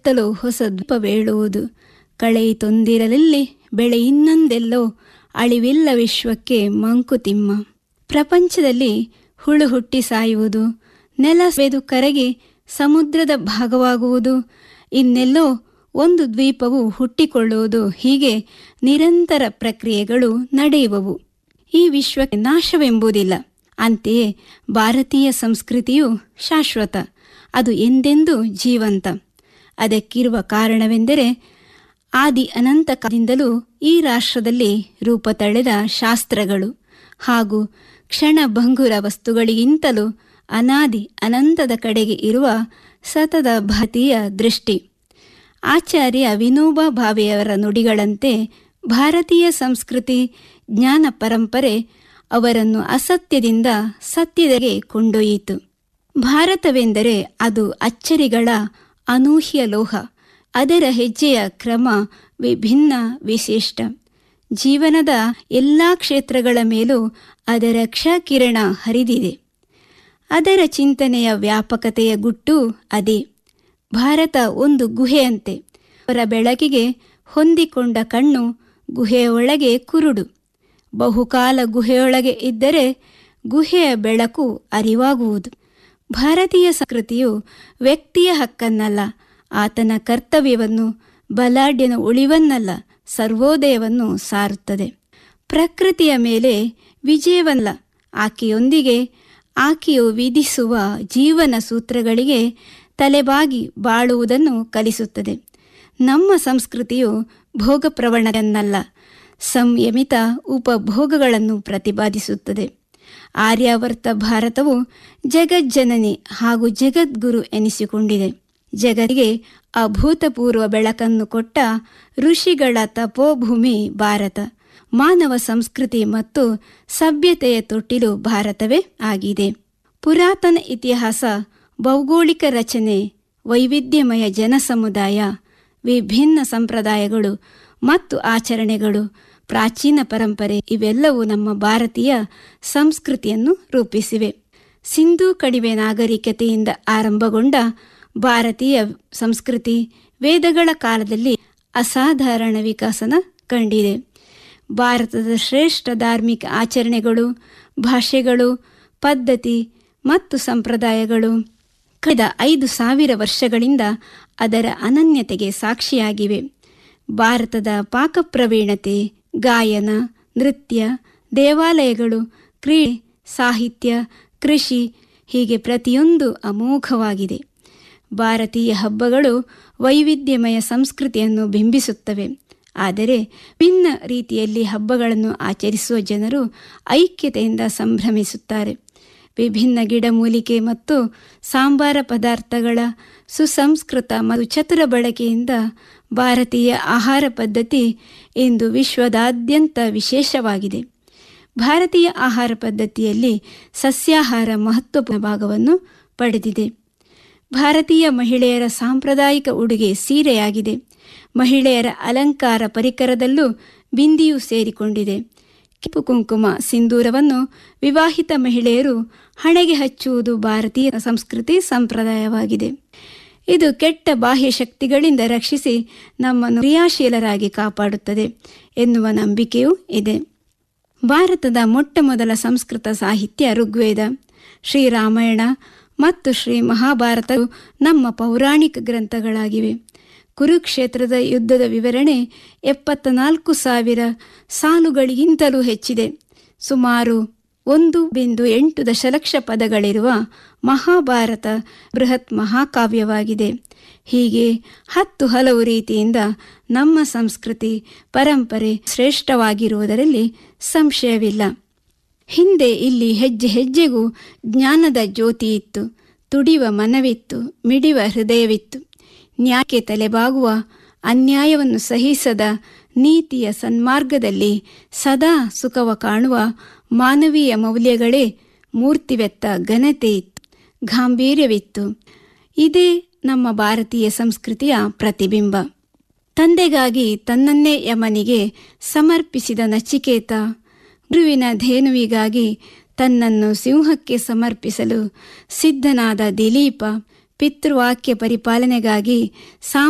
ತಲೋ ಹೊಸ ದ್ವೀಪವೇಳುವುದು ಕಳೆಯಿತೊಂದಿರಲಿಲ್ಲಿ ಬೆಳೆ ಇನ್ನೊಂದೆಲ್ಲೋ ಅಳಿವಿಲ್ಲ ವಿಶ್ವಕ್ಕೆ ಮಂಕುತಿಮ್ಮ ಪ್ರಪಂಚದಲ್ಲಿ ಹುಳು ಹುಟ್ಟಿ ಸಾಯುವುದು ನೆಲ ಬೆದು ಕರಗಿ ಸಮುದ್ರದ ಭಾಗವಾಗುವುದು ಇನ್ನೆಲ್ಲೋ ಒಂದು ದ್ವೀಪವು ಹುಟ್ಟಿಕೊಳ್ಳುವುದು ಹೀಗೆ ನಿರಂತರ ಪ್ರಕ್ರಿಯೆಗಳು ನಡೆಯುವವು ಈ ವಿಶ್ವಕ್ಕೆ ನಾಶವೆಂಬುದಿಲ್ಲ ಅಂತೆಯೇ ಭಾರತೀಯ ಸಂಸ್ಕೃತಿಯು ಶಾಶ್ವತ ಅದು ಎಂದೆಂದೂ ಜೀವಂತ ಅದಕ್ಕಿರುವ ಕಾರಣವೆಂದರೆ ಆದಿ ಅನಂತ ಕಾಲದಿಂದಲೂ ಈ ರಾಷ್ಟ್ರದಲ್ಲಿ ರೂಪ ತಳೆದ ಶಾಸ್ತ್ರಗಳು ಹಾಗೂ ಕ್ಷಣಭಂಗುರ ವಸ್ತುಗಳಿಗಿಂತಲೂ ಅನಾದಿ ಅನಂತದ ಕಡೆಗೆ ಇರುವ ಸತತ ಭಾರತೀಯ ದೃಷ್ಟಿ ಆಚಾರ್ಯ ವಿನೋಬಾ ಭಾವೆಯವರ ನುಡಿಗಳಂತೆ ಭಾರತೀಯ ಸಂಸ್ಕೃತಿ ಜ್ಞಾನ ಪರಂಪರೆ ಅವರನ್ನು ಅಸತ್ಯದಿಂದ ಸತ್ಯದೆಗೆ ಕೊಂಡೊಯ್ಯಿತು ಭಾರತವೆಂದರೆ ಅದು ಅಚ್ಚರಿಗಳ ಅನೂಹ್ಯ ಲೋಹ ಅದರ ಹೆಜ್ಜೆಯ ಕ್ರಮ ವಿಭಿನ್ನ ವಿಶಿಷ್ಟ ಜೀವನದ ಎಲ್ಲ ಕ್ಷೇತ್ರಗಳ ಮೇಲೂ ಅದರ ಕ್ಷಕಿರಣ ಹರಿದಿದೆ ಅದರ ಚಿಂತನೆಯ ವ್ಯಾಪಕತೆಯ ಗುಟ್ಟು ಅದೇ ಭಾರತ ಒಂದು ಗುಹೆಯಂತೆ ಅವರ ಬೆಳಕಿಗೆ ಹೊಂದಿಕೊಂಡ ಕಣ್ಣು ಗುಹೆಯ ಒಳಗೆ ಕುರುಡು ಬಹುಕಾಲ ಗುಹೆಯೊಳಗೆ ಇದ್ದರೆ ಗುಹೆಯ ಬೆಳಕು ಅರಿವಾಗುವುದು ಭಾರತೀಯ ಸಂಸ್ಕೃತಿಯು ವ್ಯಕ್ತಿಯ ಹಕ್ಕನ್ನಲ್ಲ ಆತನ ಕರ್ತವ್ಯವನ್ನು ಬಲಾಢ್ಯನ ಉಳಿವನ್ನಲ್ಲ ಸರ್ವೋದಯವನ್ನು ಸಾರುತ್ತದೆ ಪ್ರಕೃತಿಯ ಮೇಲೆ ವಿಜಯವಲ್ಲ ಆಕೆಯೊಂದಿಗೆ ಆಕೆಯು ವಿಧಿಸುವ ಜೀವನ ಸೂತ್ರಗಳಿಗೆ ತಲೆಬಾಗಿ ಬಾಳುವುದನ್ನು ಕಲಿಸುತ್ತದೆ ನಮ್ಮ ಸಂಸ್ಕೃತಿಯು ಭೋಗಪ್ರವಣರನ್ನಲ್ಲ ಸಂಯಮಿತ ಉಪಭೋಗಗಳನ್ನು ಪ್ರತಿಪಾದಿಸುತ್ತದೆ ಆರ್ಯಾವರ್ತ ಭಾರತವು ಜಗಜ್ಜನನಿ ಹಾಗೂ ಜಗದ್ಗುರು ಎನಿಸಿಕೊಂಡಿದೆ ಜಗತ್ತಿಗೆ ಅಭೂತಪೂರ್ವ ಬೆಳಕನ್ನು ಕೊಟ್ಟ ಋಷಿಗಳ ತಪೋಭೂಮಿ ಭಾರತ ಮಾನವ ಸಂಸ್ಕೃತಿ ಮತ್ತು ಸಭ್ಯತೆಯ ತೊಟ್ಟಿಲು ಭಾರತವೇ ಆಗಿದೆ ಪುರಾತನ ಇತಿಹಾಸ ಭೌಗೋಳಿಕ ರಚನೆ ವೈವಿಧ್ಯಮಯ ಜನಸಮುದಾಯ ವಿಭಿನ್ನ ಸಂಪ್ರದಾಯಗಳು ಮತ್ತು ಆಚರಣೆಗಳು ಪ್ರಾಚೀನ ಪರಂಪರೆ ಇವೆಲ್ಲವೂ ನಮ್ಮ ಭಾರತೀಯ ಸಂಸ್ಕೃತಿಯನ್ನು ರೂಪಿಸಿವೆ ಸಿಂಧೂ ಕಣಿವೆ ನಾಗರಿಕತೆಯಿಂದ ಆರಂಭಗೊಂಡ ಭಾರತೀಯ ಸಂಸ್ಕೃತಿ ವೇದಗಳ ಕಾಲದಲ್ಲಿ ಅಸಾಧಾರಣ ವಿಕಾಸನ ಕಂಡಿದೆ ಭಾರತದ ಶ್ರೇಷ್ಠ ಧಾರ್ಮಿಕ ಆಚರಣೆಗಳು ಭಾಷೆಗಳು ಪದ್ಧತಿ ಮತ್ತು ಸಂಪ್ರದಾಯಗಳು ಕಳೆದ ಐದು ಸಾವಿರ ವರ್ಷಗಳಿಂದ ಅದರ ಅನನ್ಯತೆಗೆ ಸಾಕ್ಷಿಯಾಗಿವೆ ಭಾರತದ ಪಾಕಪ್ರವೀಣತೆ ಗಾಯನ ನೃತ್ಯ ದೇವಾಲಯಗಳು ಕ್ರೀಡೆ ಸಾಹಿತ್ಯ ಕೃಷಿ ಹೀಗೆ ಪ್ರತಿಯೊಂದು ಅಮೋಘವಾಗಿದೆ ಭಾರತೀಯ ಹಬ್ಬಗಳು ವೈವಿಧ್ಯಮಯ ಸಂಸ್ಕೃತಿಯನ್ನು ಬಿಂಬಿಸುತ್ತವೆ ಆದರೆ ಭಿನ್ನ ರೀತಿಯಲ್ಲಿ ಹಬ್ಬಗಳನ್ನು ಆಚರಿಸುವ ಜನರು ಐಕ್ಯತೆಯಿಂದ ಸಂಭ್ರಮಿಸುತ್ತಾರೆ ವಿಭಿನ್ನ ಗಿಡಮೂಲಿಕೆ ಮತ್ತು ಸಾಂಬಾರ ಪದಾರ್ಥಗಳ ಸುಸಂಸ್ಕೃತ ಮತ್ತು ಚತುರ ಬಳಕೆಯಿಂದ ಭಾರತೀಯ ಆಹಾರ ಪದ್ಧತಿ ಇಂದು ವಿಶ್ವದಾದ್ಯಂತ ವಿಶೇಷವಾಗಿದೆ ಭಾರತೀಯ ಆಹಾರ ಪದ್ಧತಿಯಲ್ಲಿ ಸಸ್ಯಾಹಾರ ಮಹತ್ವಪೂರ್ಣ ಭಾಗವನ್ನು ಪಡೆದಿದೆ ಭಾರತೀಯ ಮಹಿಳೆಯರ ಸಾಂಪ್ರದಾಯಿಕ ಉಡುಗೆ ಸೀರೆಯಾಗಿದೆ ಮಹಿಳೆಯರ ಅಲಂಕಾರ ಪರಿಕರದಲ್ಲೂ ಬಿಂದಿಯು ಸೇರಿಕೊಂಡಿದೆ ಕೆಂಪು ಕುಂಕುಮ ಸಿಂಧೂರವನ್ನು ವಿವಾಹಿತ ಮಹಿಳೆಯರು ಹಣೆಗೆ ಹಚ್ಚುವುದು ಭಾರತೀಯ ಸಂಸ್ಕೃತಿ ಸಂಪ್ರದಾಯವಾಗಿದೆ ಇದು ಕೆಟ್ಟ ಬಾಹ್ಯ ಶಕ್ತಿಗಳಿಂದ ರಕ್ಷಿಸಿ ನಮ್ಮನ್ನು ಕ್ರಿಯಾಶೀಲರಾಗಿ ಕಾಪಾಡುತ್ತದೆ ಎನ್ನುವ ನಂಬಿಕೆಯೂ ಇದೆ ಭಾರತದ ಮೊಟ್ಟ ಮೊದಲ ಸಂಸ್ಕೃತ ಸಾಹಿತ್ಯ ಋಗ್ವೇದ ಶ್ರೀರಾಮಾಯಣ ಮತ್ತು ಶ್ರೀ ಮಹಾಭಾರತವು ನಮ್ಮ ಪೌರಾಣಿಕ ಗ್ರಂಥಗಳಾಗಿವೆ ಕುರುಕ್ಷೇತ್ರದ ಯುದ್ಧದ ವಿವರಣೆ ಎಪ್ಪತ್ತ ನಾಲ್ಕು ಸಾವಿರ ಸಾಲುಗಳಿಗಿಂತಲೂ ಹೆಚ್ಚಿದೆ ಸುಮಾರು ಒಂದು ಬಿಂದು ಎಂಟು ದಶಲಕ್ಷ ಪದಗಳಿರುವ ಮಹಾಭಾರತ ಬೃಹತ್ ಮಹಾಕಾವ್ಯವಾಗಿದೆ ಹೀಗೆ ಹತ್ತು ಹಲವು ರೀತಿಯಿಂದ ನಮ್ಮ ಸಂಸ್ಕೃತಿ ಪರಂಪರೆ ಶ್ರೇಷ್ಠವಾಗಿರುವುದರಲ್ಲಿ ಸಂಶಯವಿಲ್ಲ ಹಿಂದೆ ಇಲ್ಲಿ ಹೆಜ್ಜೆ ಹೆಜ್ಜೆಗೂ ಜ್ಞಾನದ ಜ್ಯೋತಿ ಇತ್ತು ತುಡಿವ ಮನವಿತ್ತು ಮಿಡಿವ ಹೃದಯವಿತ್ತು ನ್ಯಾಯಕ್ಕೆ ತಲೆಬಾಗುವ ಅನ್ಯಾಯವನ್ನು ಸಹಿಸದ ನೀತಿಯ ಸನ್ಮಾರ್ಗದಲ್ಲಿ ಸದಾ ಸುಖವ ಕಾಣುವ ಮಾನವೀಯ ಮೌಲ್ಯಗಳೇ ಮೂರ್ತಿವೆತ್ತ ಘನತೆ ಇತ್ತು ಗಾಂಭೀರ್ಯವಿತ್ತು ಇದೇ ನಮ್ಮ ಭಾರತೀಯ ಸಂಸ್ಕೃತಿಯ ಪ್ರತಿಬಿಂಬ ತಂದೆಗಾಗಿ ತನ್ನನ್ನೇ ಯಮನಿಗೆ ಸಮರ್ಪಿಸಿದ ನಚಿಕೇತ ಗುರುವಿನ ಧೇನುವಿಗಾಗಿ ತನ್ನನ್ನು ಸಿಂಹಕ್ಕೆ ಸಮರ್ಪಿಸಲು ಸಿದ್ಧನಾದ ದಿಲೀಪ ಪಿತೃವಾಕ್ಯ ಪರಿಪಾಲನೆಗಾಗಿ ಸಾಂ